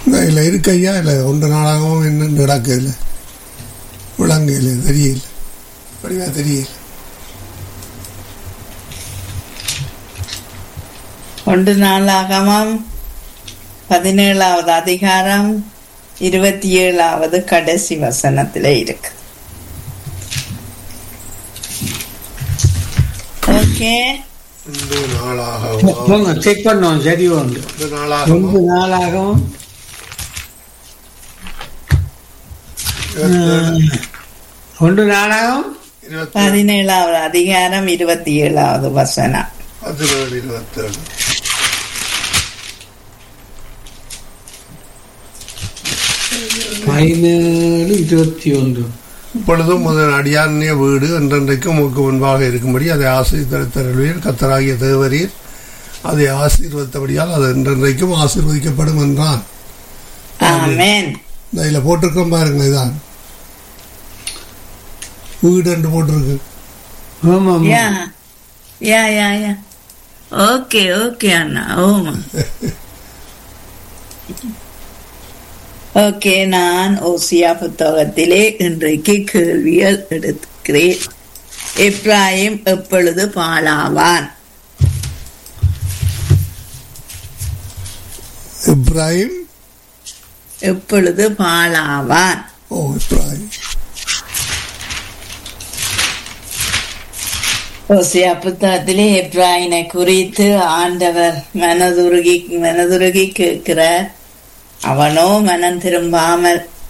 இல்லை இருக்கையா இல்லை ஒன்று நாளாகவும் என்ன நடக்குதுல விளங்கையில் தெரியல வடிவா தெரியல ஒன்று நாளாகமம் பதினேழாவது அதிகாரம் இருபத்தி ஏழாவது கடைசி வசனத்துல இருக்கு ஓகே ரெண்டு நாளாகவும் போங்க செக் பண்ணோம் சரி உண்டு ரெண்டு நாளாகவும் ரெண்டு நாளாகவும் ஒன்று நாளாகவும் இருபத்தி பதினேழாவது அதிகாரம் இருபத்தி ஏழாவது வசனம் பதினேழு இருபத்தேழு பதினேழு இருபத்தி ஒன்று இப்பொழுதும் முதல் அடியானிய வீடு என்றென்றைக்கும் உமக்கு முன்பாக இருக்கும்படி அதை ஆசீர்வதித்தருளீர் கத்தராகிய தேவரீர் அதை ஆசீர்வதித்தபடியால் அது என்றென்றைக்கும் ஆசீர்வதிக்கப்படும் என்றான் ஆமென் இந்த இதில் போட்டிருக்கோம் பாருங்க இதான் வீடு என்று போட்டிருக்கு ஆமாம் யா யா யா யா ஓகே ஓகே அண்ணா ஓமா ஓகே நான் ஓசியா புத்தகத்திலே இன்றைக்கு கேள்விகள் எடுக்கிறேன் எப்ராயிம் எப்பொழுது பாலாவான் இப்ராஹிம் எப்பொழுது பாலாவான் ஓ இப்ராஹிம் ஓசியா புத்தகத்திலே எப்ராயினை குறித்து ஆண்டவர் மனதுருகி மனதுருகி கேட்கிறார் அவனோ மனம் திரும்பாமல்